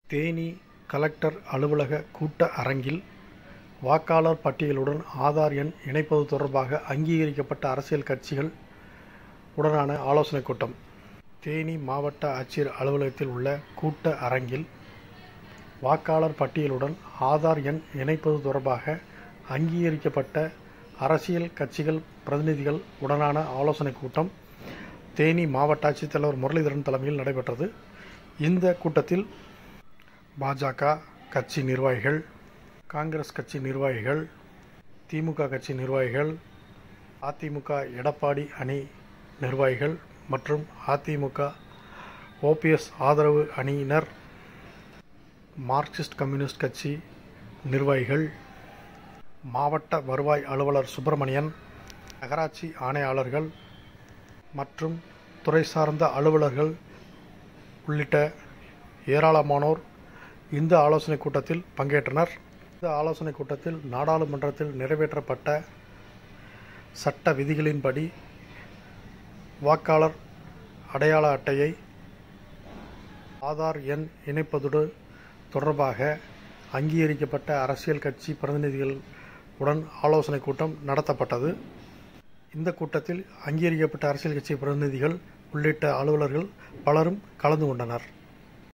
Theni collector அலுவலக கூட்ட அரங்கில் வாக்காளர் பட்டியலுடன் ஆதார் எண் இணைப்பது தொடர்பாக அங்கீகரிக்கப்பட்ட அரசியல் கட்சிகள் உடனான ஆலோசனைக் கூட்டம் தேனி மாவட்ட ஆட்சியர் அலுவலகத்தில் உள்ள கூட்ட அரங்கில் வாக்காளர் பட்டியலுடன் ஆதார் எண் இணைப்பது தொடர்பாக அங்கீகரிக்கப்பட்ட அரசியல் கட்சிகள் பிரதிநிதிகள் உடனான ஆலோசனைக் கூட்டம் தேனி மாவட்ட ஆட்சித்தலைவர் முரளிதரன் தலைமையில் நடைபெற்றது இந்த கூட்டத்தில் பாஜக கட்சி நிர்வாகிகள் காங்கிரஸ் கட்சி நிர்வாகிகள் திமுக கட்சி நிர்வாகிகள் அதிமுக எடப்பாடி அணி நிர்வாகிகள் மற்றும் அதிமுக ஓபிஎஸ் ஆதரவு அணியினர் மார்க்சிஸ்ட் கம்யூனிஸ்ட் கட்சி நிர்வாகிகள் மாவட்ட வருவாய் அலுவலர் சுப்பிரமணியன் நகராட்சி ஆணையாளர்கள் மற்றும் துறை சார்ந்த அலுவலர்கள் உள்ளிட்ட ஏராளமானோர் இந்த ஆலோசனைக் கூட்டத்தில் பங்கேற்றனர் இந்த ஆலோசனைக் கூட்டத்தில் நாடாளுமன்றத்தில் நிறைவேற்றப்பட்ட சட்ட விதிகளின்படி வாக்காளர் அடையாள அட்டையை ஆதார் எண் இணைப்பதோடு தொடர்பாக அங்கீகரிக்கப்பட்ட அரசியல் கட்சி பிரதிநிதிகள் உடன் ஆலோசனைக் கூட்டம் நடத்தப்பட்டது இந்த கூட்டத்தில் அங்கீகரிக்கப்பட்ட அரசியல் கட்சி பிரதிநிதிகள் உள்ளிட்ட அலுவலர்கள் பலரும் கலந்து கொண்டனர்